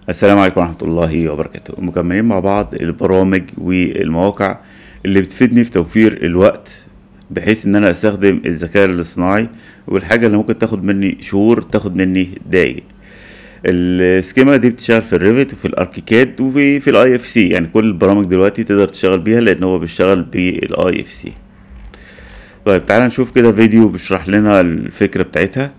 السلام عليكم ورحمة الله وبركاته مكملين مع بعض البرامج والمواقع اللي بتفيدني في توفير الوقت بحيث ان انا استخدم الذكاء الاصطناعي والحاجة اللي ممكن تاخد مني شهور تاخد مني دقايق السكيما دي بتشتغل في الريفت وفي الاركيكاد وفي في الاي اف سي يعني كل البرامج دلوقتي تقدر تشتغل بيها لان هو بيشتغل بالاي اف سي طيب تعالى نشوف كده فيديو بيشرح لنا الفكرة بتاعتها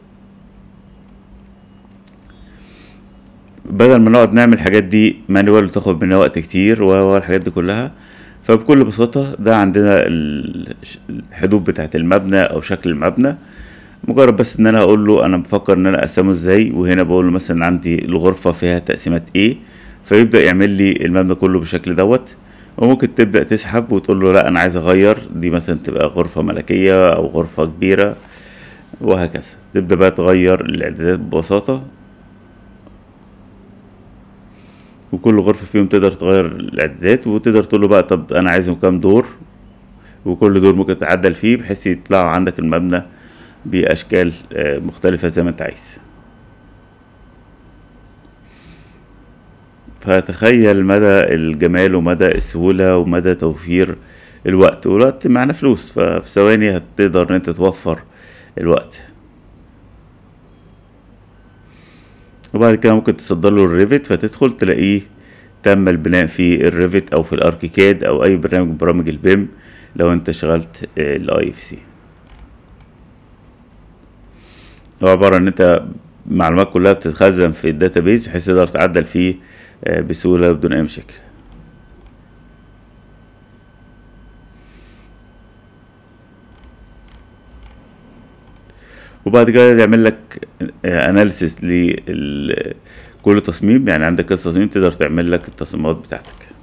بدل ما نقعد نعمل الحاجات دي مانوال وتاخد منا وقت كتير والحاجات دي كلها فبكل بساطة ده عندنا الحدود بتاعت المبنى أو شكل المبنى مجرد بس إن أنا أقول له أنا بفكر إن أنا أقسمه إزاي وهنا بقول له مثلا عندي الغرفة فيها تقسيمات إيه فيبدأ يعمل لي المبنى كله بالشكل دوت وممكن تبدأ تسحب وتقول له لا أنا عايز أغير دي مثلا تبقى غرفة ملكية أو غرفة كبيرة وهكذا تبدأ بقى تغير الإعدادات ببساطة وكل غرفة فيهم تقدر تغير الإعدادات وتقدر تقول له بقى طب أنا عايزهم كام دور وكل دور ممكن تعدل فيه بحيث يطلع عندك المبنى بأشكال مختلفة زي ما أنت عايز فتخيل مدى الجمال ومدى السهولة ومدى توفير الوقت والوقت معنا فلوس ففي ثواني هتقدر ان انت توفر الوقت وبعد كده ممكن تصدر له الريفت فتدخل تلاقيه تم البناء في الريفت او في الاركيكاد او اي برنامج من برامج البيم لو انت شغلت الاي اف سي هو عبارة ان انت المعلومات كلها بتتخزن في الداتابيز بحيث تقدر تعدل فيه بسهولة بدون اي مشاكل وبعد كده يعمل لك اناليسيس لكل تصميم يعني عندك كذا تصميم تقدر تعمل لك التصميمات بتاعتك